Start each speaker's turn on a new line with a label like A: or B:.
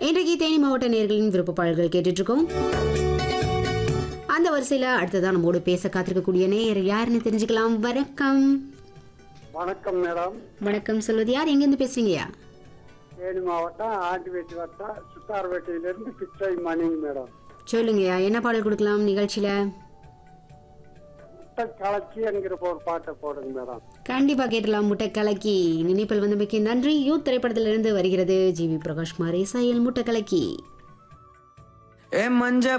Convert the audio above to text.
A: இன்றைக்கு தேனி மாவட்ட நேர்களின் விருப்ப பாடல்கள் கேட்டுட்டு இருக்கோம் அந்த வரிசையில அடுத்ததான் நம்மோடு பேச காத்திருக்கக்கூடிய நேயர் யாருன்னு தெரிஞ்சுக்கலாம் வணக்கம்
B: வணக்கம் மேடம்
A: வணக்கம் சொல்வது யார் எங்கேருந்து பேசுறீங்கயா
B: தேனி மாவட்டம் ஆண்டிவேட்டி வட்டம் சுத்தார்வேட்டையிலிருந்து பிச்சை மணிங்க மேடம்
A: சொல்லுங்கய்யா என்ன பாடல் கொடுக்கலாம் நிகழ்ச்சியில
B: முட்டை கலக்கி என்கிற ஒரு பாட்டை போடுங்க மேடம்
A: கண்டிப்பா கேட்டலாம் முட்டை கலக்கி நினைப்பில் வந்தமைக்கு நன்றி யூத் திரைப்படத்திலிருந்து வருகிறது ஜி வி பிரகாஷ் குமார் இசையில் முட்டை கலக்கி
C: ஏ மஞ்ச